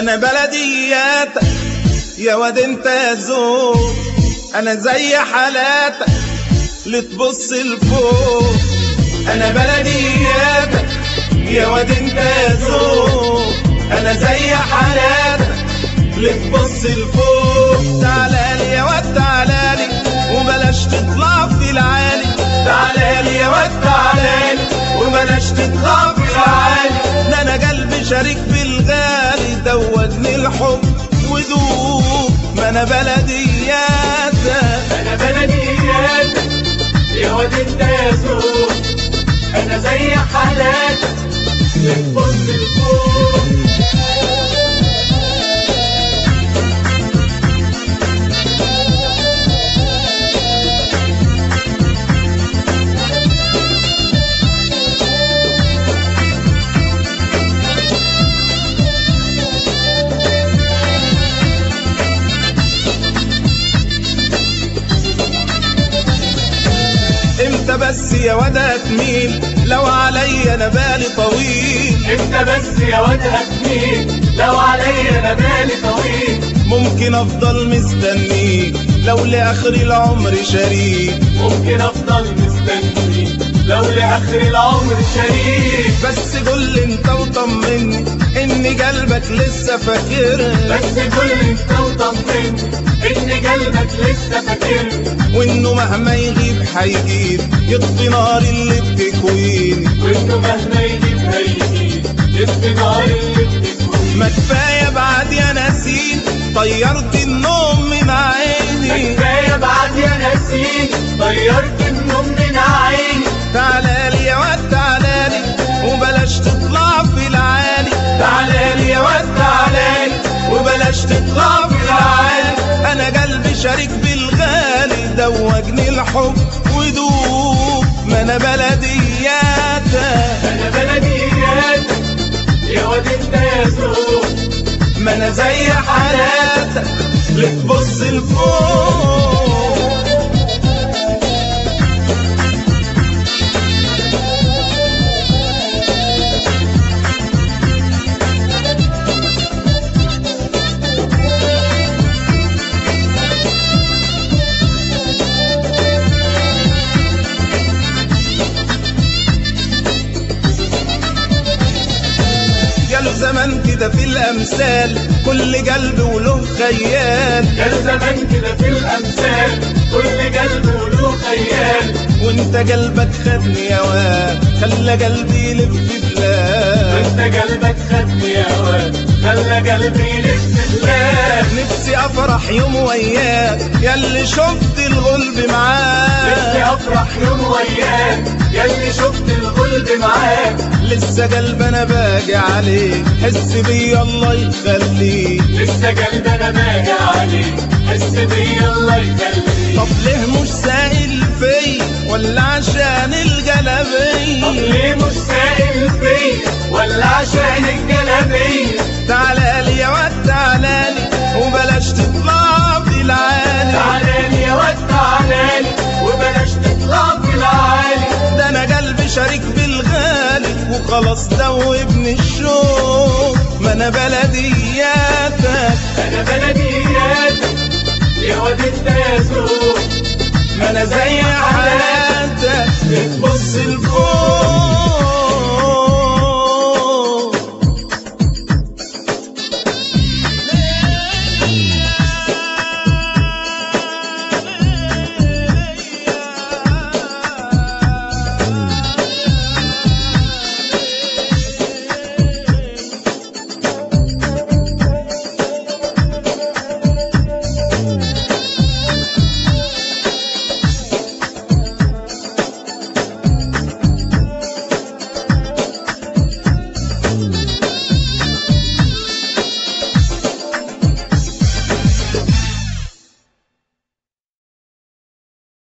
انا بلدياتك يا واد انت يا زوج انا زي حالاتك لتبص لفوق انا بلدياتك يا واد انت يا زوج انا زي حالاتك لتبص لفوق تعالى لي يا واد تعالى لي وبلاش تطلع في العالي تعالى لي يا واد تعالى لي وبلاش تطلع في العالي ده انا قلبي شريك في الغالي دوجني الحب ودوب ما انا بلدياتك انا بلدياتك يا واد انت يا زوج انا زي حالاتك بتبص لفوق امتى بس يا واد هتميل لو عليا انا بالي طويل انت بس يا واد هتميل لو عليا انا بالي طويل ممكن افضل مستنيك لو لاخر العمر شريك ممكن افضل مستني لو لاخر العمر شريك بس قول انت وطمني ان قلبك لسه فاكرني بس كل انت وطمني ان قلبك لسه فاكرني وانه مهما يغيب هيجيب يطفي نار اللي بتكويني وانه مهما يجيب هيجيب يطفي نار اللي بتكوي ما كفايه بعد يا نسيم طيرت النوم من عيني كفايه بعد يا نسيم طيرت النوم من عيني تعالى لي يا واد تعالى لي وبلاش تطلع في العالي تعالى لي يا واد تعالى لي وبلاش تطلع في العالي انا قلبي شريك بالغالي دوجني الحب ودوب ما انا بلدياتك انا بلدياتك يا واد انت يا زوج ما انا زي حالاتك لتبص لفوق جاله زمان كده في الامثال كل قلب وله خيال كان زمان كده في الامثال كل قلب وله خيال وانت قلبك خدني يا واد خلى قلبي يلف بلاد وانت قلبك خدني يا واد خلى قلبي يلف بلاد نفسي افرح يوم وياك ياللي شفت الغلب نفسي معاك افرح يوم وياك ياللي شفت الغلب معاك لسه قلب انا باجي عليك حس بيا الله يخليك لسه قلبي انا باجي عليك حس بيا الله يخليك طب ليه مش سائل في ولا عشان طب الجلبية ليه مش سائل فيا ولا عشان الجلابيه تعالى لي يا واد تعالى لي وبلاش تطلع في العالي تعالى يا واد تعالى وبلاش تطلع في العالي ده انا قلبي شريك بالغالي وخلاص دوبني الشوق ما انا بلدياتك انا بلدياتك يا واد انت يا زوج